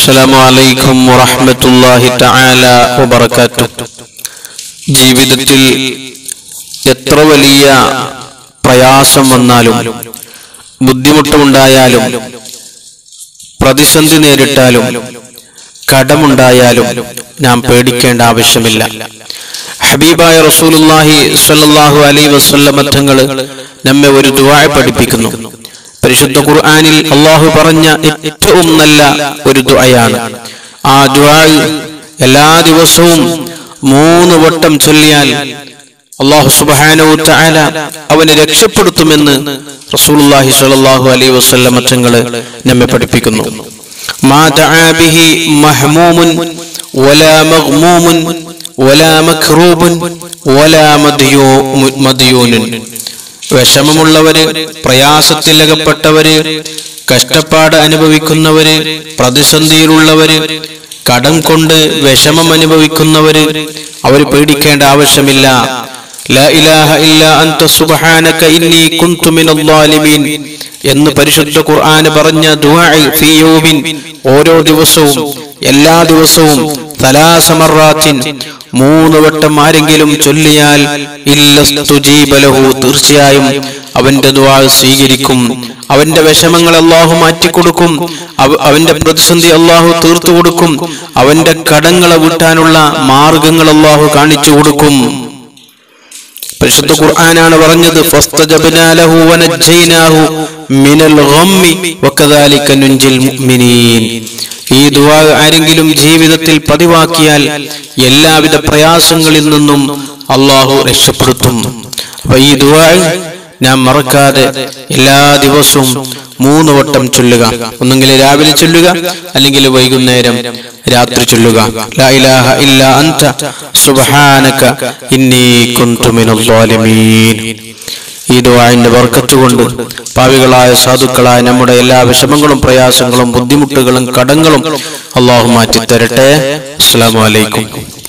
السلام عليكم ورحمة الله تعالى وبركاته ജീവിതത്തിൽ എത്ര വലിയ പ്രയാസം വന്നാലും ബുദ്ധിമുട്ടുണ്ടായാലും പ്രതിസന്ധി നേരിട്ടാലും കടമുണ്ടായാലും നാം പേടിക്കേണ്ട ആവശ്യമില്ല ഹബീബായ റസൂലുള്ളാഹി സ്വല്ലല്ലാഹു അലൈഹി വസല്ലമ തങ്ങൾ നമ്മെ ഒരു ദുആ പഠിപ്പിക്കുന്നു പരിശുദ്ധ ഖുർആനിൽ അള്ളാഹു പറഞ്ഞ ഏറ്റവും നല്ല ഒരു ദുആയാണ് ആ ദുആ എല്ലാ ദിവസവും മൂന്ന് വട്ടം ചൊല്ലിയാൽ അള്ളാഹു സുബ്ഹാനഹു തആല അവനെ രക്ഷപ്പെടുത്തുമെന്ന് റസൂലുള്ളാഹി സ്വല്ലല്ലാഹു അലൈഹി വസല്ലമ തങ്ങൾ നമ്മെ പഠിപ്പിക്കുന്നു മാ ദഅ ബിഹി മഹ്മൂമുൻ വലാ മഗ്മൂമുൻ വലാ മക്റൂബുൻ വലാ മദ്യൂ മദ്യൂനുൻ വിഷമമുള്ളവര് പ്രയാസത്തിലകപ്പെട്ടവര് കഷ്ടപ്പാട് അനുഭവിക്കുന്നവര് പ്രതിസന്ധിയിലുള്ളവര് കടം കൊണ്ട് വിഷമം അനുഭവിക്കുന്നവര് അവർ പേടിക്കേണ്ട ആവശ്യമില്ല ലാ ഇലാഹ ഇല്ല അൻത സുബ്ഹാനക ഇന്നി കുൻതു മിനൽ ളാലിമീൻ എന്ന് പരിശുദ്ധ ഖുർആൻ പറഞ്ഞ ദുആഇ ഫീ യൗമിൻ ഓരോ ദിവസവും എല്ലാ ദിവസവും തലാസമറാത്തിൻ മൂന്ന് വട്ടം ആരെങ്കിലും ചൊല്ലിയാൽ ഇല്ലസ്തുജീബലഹു തീർച്ചയായും അവന്റെ ദുആ സ്വീകരിക്കും അവന്റെ വിഷമങ്ങൾ അള്ളാഹു മാറ്റിക്കൊടുക്കും അവന്റെ പ്രതിസന്ധി അള്ളാഹു തീർത്തു കൊടുക്കും അവന്റെ കടങ്ങളെ വിട്ടാനുള്ള മാർഗങ്ങൾ അള്ളാഹു കാണിച്ചു കൊടുക്കും പരിശുദ്ധ ഖുർആനാണ് പറഞ്ഞത് ഫസ്തജബ്നാ ലഹു വനജ്ജൈനാഹു മിനൽ ഗമ്മി വകദാലിക നുൻജിൽ മുഅ്മിനീൻ ഈ ദുആ ആരെങ്കിലും ജീവിതത്തിൽ പതിവാക്കിയാൽ എല്ലാവിധ പ്രയാസങ്ങളിൽ നിന്നും അള്ളാഹു രക്ഷപ്പെടുത്തും അപ്പൊ ഈ ദുആ നാം മറക്കാതെ എല്ലാ ദിവസവും മൂന്ന് വട്ടം ചൊല്ലുക ഒന്നെങ്കിൽ രാവിലെ ചൊല്ലുക അല്ലെങ്കിൽ വൈകുന്നേരം രാത്രി ചൊല്ലുക ലാ ഇലാഹ ഇല്ല അൻത സുബ്ഹാനക ഇന്നി കുൻതു മിനൽ ളാലിമീൻ ഈ ദുആന്റെ ബർക്കത്ത് കൊണ്ട് പാവികളായ സാധുക്കളായ നമ്മുടെ എല്ലാ വിഷമങ്ങളും പ്രയാസങ്ങളും ബുദ്ധിമുട്ടുകളും കടങ്ങളും അള്ളാഹു മാറ്റി തരട്ടെ അസ്സലാമു അലൈക്കും